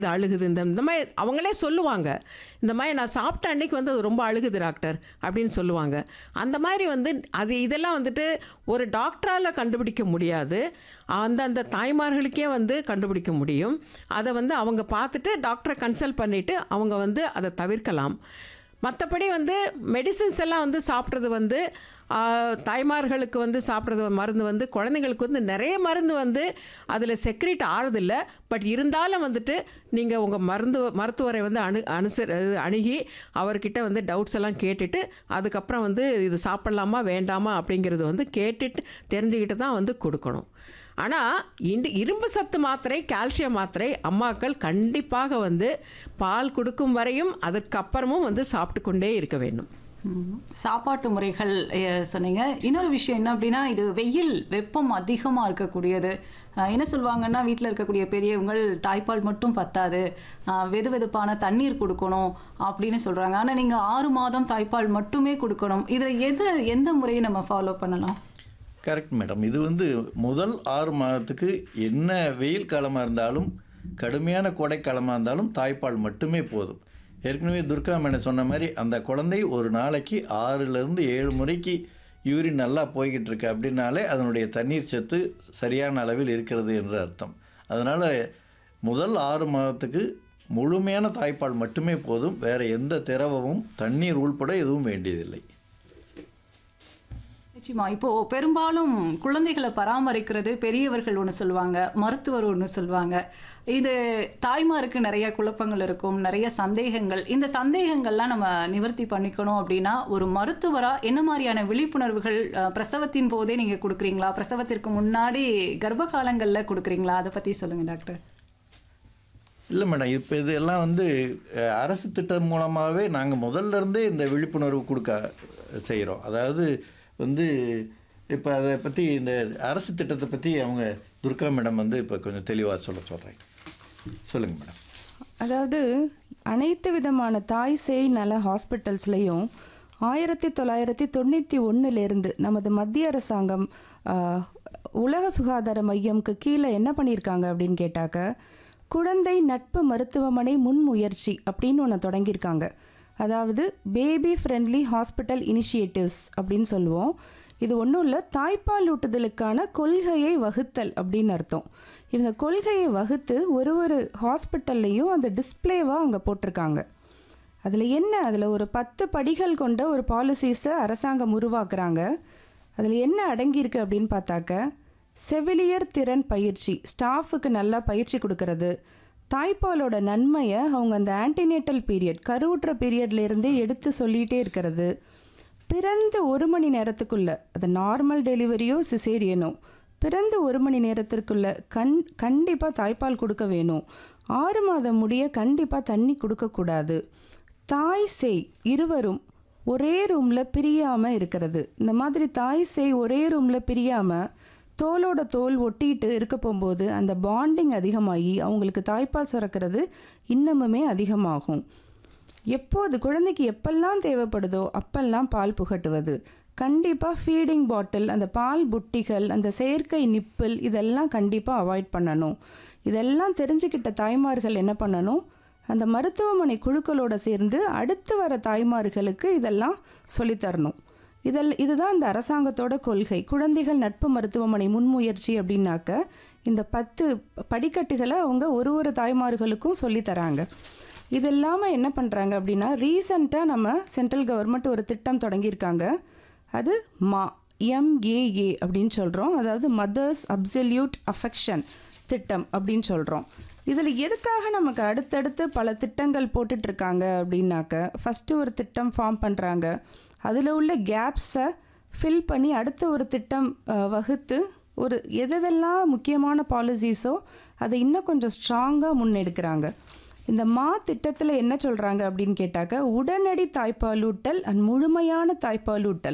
இது அழுகுது இந்த இந்த மாதிரி அவங்களே சொல்லுவாங்க இந்த மாதிரி நான் சாப்பிட்ட அன்னைக்கு வந்து அது ரொம்ப அழுகுது டாக்டர் அப்படின்னு சொல்லுவாங்க அந்த மாதிரி வந்து அது இதெல்லாம் வந்துட்டு ஒரு டாக்டரால் கண்டுபிடிக்க முடியாது அந்தந்த தாய்மார்களுக்கே வந்து கண்டுபிடிக்க முடியும் அதை வந்து அவங்க பார்த்துட்டு டாக்டரை கன்சல்ட் பண்ணிவிட்டு அவங்க வந்து அதை தவிர்க்கலாம் மற்றபடி வந்து மெடிசின்ஸ் எல்லாம் வந்து சாப்பிட்றது வந்து ஆ, தாய்மார்களுக்கு வந்து சாப்பிட்றது மருந்து வந்து குழந்தைங்களுக்கு வந்து நிறைய மருந்து வந்து அதில் செக்ரேட் ஆறதில்ல பட் இருந்தாலும் வந்துட்டு நீங்கள் உங்கள் மருந்து மருத்துவரை வந்து அணு அனுசரி அணுகி அவர்கிட்ட வந்து டவுட்ஸ் எல்லாம் கேட்டுட்டு அதுக்கப்புறம் வந்து இது சாப்பிட்லாமா வேண்டாமா அப்படிங்கிறது வந்து கேட்டுட்டு தெரிஞ்சுக்கிட்டு தான் வந்து கொடுக்கணும் ஆனால் இண்டு இரும்பு சத்து மாத்திரை கால்சியம் மாத்திரை அம்மாக்கள் கண்டிப்பாக வந்து பால் கொடுக்கும் வரையும் அதற்கப்புறமும் வந்து சாப்பிட்டு கொண்டே இருக்க வேண்டும் ம். சாப்பாட்டு முறைகள் அஹ், சொன்னீங்க இன்னொரு விஷயம் என்ன அப்படின்னா இது வெயில் வெப்பம் அதிகமாக இருக்கக்கூடியது அஹ், என்ன சொல்லுவாங்கன்னா வீட்டில் இருக்கக்கூடிய பெரியவங்கள் தாய்ப்பால் மட்டும் பத்தாது அஹ், வெது வெதுப்பான தண்ணீர் கொடுக்கணும் அப்படின்னு சொல்கிறாங்க ஆனால் நீங்கள் ஆறு மாதம் தாய்ப்பால் மட்டுமே கொடுக்கணும் இதில் எது எந்த முறையை நம்ம ஃபாலோ பண்ணலாம் கரெக்ட் மேடம் இது வந்து முதல் ஆறு மாதத்துக்கு என்ன வெயில் காலமாக இருந்தாலும் கடுமையான கோடைக்காலமாக இருந்தாலும் தாய்ப்பால் மட்டுமே போதும் ஏற்கனவே துர்கா மேடம் சொன்ன மாதிரி அந்த குழந்தை ஒரு நாளைக்கு ஆறுலேருந்து ஏழு முறைக்கு யூரின் நல்லா போய்கிட்டு இருக்கு அப்படின்னாலே அதனுடைய தண்ணீர் சத்து சரியான அளவில் இருக்கிறது என்று அர்த்தம் அதனால் முதல் ஆறு மாதத்துக்கு முழுமையான தாய்ப்பால் மட்டுமே போதும் வேறு எந்த திரவமும் தண்ணீர் உள்பட எதுவும் வேண்டியதில்லை நிச்சயமா இப்போ பெரும்பாலும் குழந்தைகளை பராமரிக்கிறது பெரியவர்கள் ஒன்று சொல்லுவாங்க மருத்துவர் ஒன்று சொல்லுவாங்க இது தாய்மாருக்கு நிறைய குழப்பங்கள் இருக்கும் நிறைய சந்தேகங்கள் இந்த சந்தேகங்கள்லாம் நம்ம நிவர்த்தி பண்ணிக்கணும் அப்படின்னா ஒரு மருத்துவரா என்ன மாதிரியான விழிப்புணர்வுகள் அஹ், பிரசவத்தின் போதே நீங்க கொடுக்குறீங்களா பிரசவத்திற்கு முன்னாடி கர்ப்ப காலங்கள்ல கொடுக்குறீங்களா அதை பத்தி சொல்லுங்க டாக்டர் இல்லை மேடம் இப்போ இதெல்லாம் வந்து அஹ், அரசு திட்டம் மூலமாகவே நாங்கள் முதல்ல இருந்தே இந்த விழிப்புணர்வு கொடுக்க செய்கிறோம் அதாவது வந்து இப்போ அதை பற்றி இந்த அரசு திட்டத்தை பற்றி அவங்க துர்கா மேடம் வந்து இப்போ கொஞ்சம் தெளிவாக சொல்ல சொல்கிறேன் சொல்லுங்கள் மேடம் அதாவது அனைத்து விதமான தாய் சேய் நல ஹாஸ்பிட்டல்ஸ்லேயும் ஆயிரத்தி தொள்ளாயிரத்தி தொண்ணூற்றி ஒன்றுலேருந்து நமது மத்திய அரசாங்கம் ஆஹ், உலக சுகாதார மையம்க்கு கீழே என்ன பண்ணியிருக்காங்க அப்படின்னு கேட்டாக்க குழந்தை நட்பு மருத்துவமனை முன்முயற்சி அப்படின்னு ஒன்று தொடங்கியிருக்காங்க அதாவது பேபி ஃப்ரெண்ட்லி ஹாஸ்பிட்டல் இனிஷியேட்டிவ்ஸ் அப்படின்னு சொல்லுவோம் இது ஒன்றும் இல்லை தாய்ப்பால் ஊட்டுதலுக்கான கொள்கையை வகுத்தல் அப்படின்னு அர்த்தம் இந்த கொள்கையை வகுத்து ஒரு ஒரு ஹாஸ்பிட்டல்லையும் அந்த டிஸ்ப்ளேவாக அங்கே போட்டிருக்காங்க அதில் என்ன அதில் ஒரு பத்து படிகள் கொண்ட ஒரு பாலிசிஸை அரசாங்கம் உருவாக்குறாங்க அதில் என்ன அடங்கியிருக்கு அப்படின்னு பார்த்தாக்க செவிலியர் திறன் பயிற்சி ஸ்டாஃபுக்கு நல்லா பயிற்சி கொடுக்கறது தாய்ப்பாலோட நன்மையை அவங்க அந்த ஆன்டினேட்டல் பீரியட் கருவுற்ற பீரியட்ல இருந்தே எடுத்து சொல்லிகிட்டே இருக்கிறது பிறந்த ஒரு மணி நேரத்துக்குள்ள அது நார்மல் டெலிவரியோ சிசேரியனோ பிறந்த ஒரு மணி நேரத்திற்குள்ள கண் கண்டிப்பாக தாய்ப்பால் கொடுக்க வேணும் ஆறு மாதம் முடிய கண்டிப்பாக தண்ணி கொடுக்கக்கூடாது தாய் சேய் இருவரும் ஒரே ரூமில் பிரியாமல் இருக்கிறது இந்த மாதிரி தாய் சேய் ஒரே ரூமில் பிரியாமல் தோலோட தோல் ஒட்டிட்டு இருக்க போகும்போது அந்த பாண்டிங் அதிகமாகி அவங்களுக்கு தாய்ப்பால் சுரக்கிறது இன்னமுமே அதிகமாகும் எப்போது குழந்தைக்கு எப்பெல்லாம் தேவைப்படுதோ அப்பெல்லாம் பால் புகட்டுவது கண்டிப்பாக ஃபீடிங் பாட்டில் அந்த பால் புட்டிகள் அந்த செயற்கை நிப்பிள் இதெல்லாம் கண்டிப்பாக அவாய்ட் பண்ணணும் இதெல்லாம் தெரிஞ்சுக்கிட்ட தாய்மார்கள் என்ன பண்ணணும் அந்த மருத்துவமனை குழுக்களோட சேர்ந்து அடுத்து வர தாய்மார்களுக்கு இதெல்லாம் சொல்லித்தரணும் இதில் இதுதான் இந்த அரசாங்கத்தோட கொள்கை குழந்தைகள் நட்பு மருத்துவமனை முன்முயற்சி அப்படின்னாக்க இந்த பத்து படிக்கட்டுகளை அவங்க ஒரு ஒரு தாய்மார்களுக்கும் சொல்லித் தராங்க இது இல்லாமல் என்ன பண்ணுறாங்க அப்படின்னா ரீசண்டாக நம்ம சென்ட்ரல் கவர்மெண்ட் ஒரு திட்டம் தொடங்கியிருக்காங்க அது மா எம்ஏஏ அப்படின்னு சொல்கிறோம் அதாவது மதர்ஸ் அப்சல்யூட் அஃபெக்ஷன் திட்டம் அப்படின்னு சொல்கிறோம் இதில் எதுக்காக நமக்கு அடுத்தடுத்து பல திட்டங்கள் போட்டுட்ருக்காங்க அப்படின்னாக்க ஃபஸ்ட்டு ஒரு திட்டம் ஃபார்ம் பண்ணுறாங்க அதில் உள்ள கேப்ஸை ஃபில் பண்ணி அடுத்த ஒரு திட்டம் அஹ், வகுத்து ஒரு எதெல்லாம் முக்கியமான பாலிசிஸோ அதை இன்னும் கொஞ்சம் ஸ்ட்ராங்காக முன்னெடுக்கிறாங்க இந்த மா திட்டத்தில் என்ன சொல்கிறாங்க அப்படின்னு கேட்டாக்க உடனடி தாய்ப்பாலூட்டல் அண்ட் முழுமையான தாய்ப்பாலூட்டல்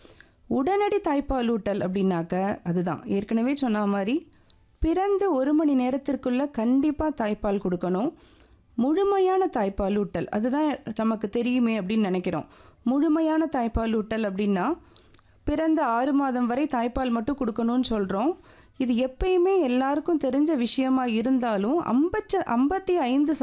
உடனடி தாய்ப்பாலூட்டல் அப்படின்னாக்க அதுதான் ஏற்கனவே சொன்ன மாதிரி பிறந்து ஒரு மணி நேரத்திற்குள்ள கண்டிப்பாக தாய்ப்பால் கொடுக்கணும் முழுமையான தாய்ப்பாலூட்டல் அதுதான் நமக்கு தெரியுமே அப்படின்னு நினைக்கிறோம் முழுமையான தாய்ப்பாலூட்டல் அப்படின்னா பிறந்த ஆறு மாதம் வரை தாய்ப்பால் மட்டும் கொடுக்கணும்னு சொல்கிறோம் இது எப்பயுமே எல்லாருக்கும் தெரிஞ்ச விஷயமா இருந்தாலும் ஐம்பச்ச ஐம்பத்தி ஐந்து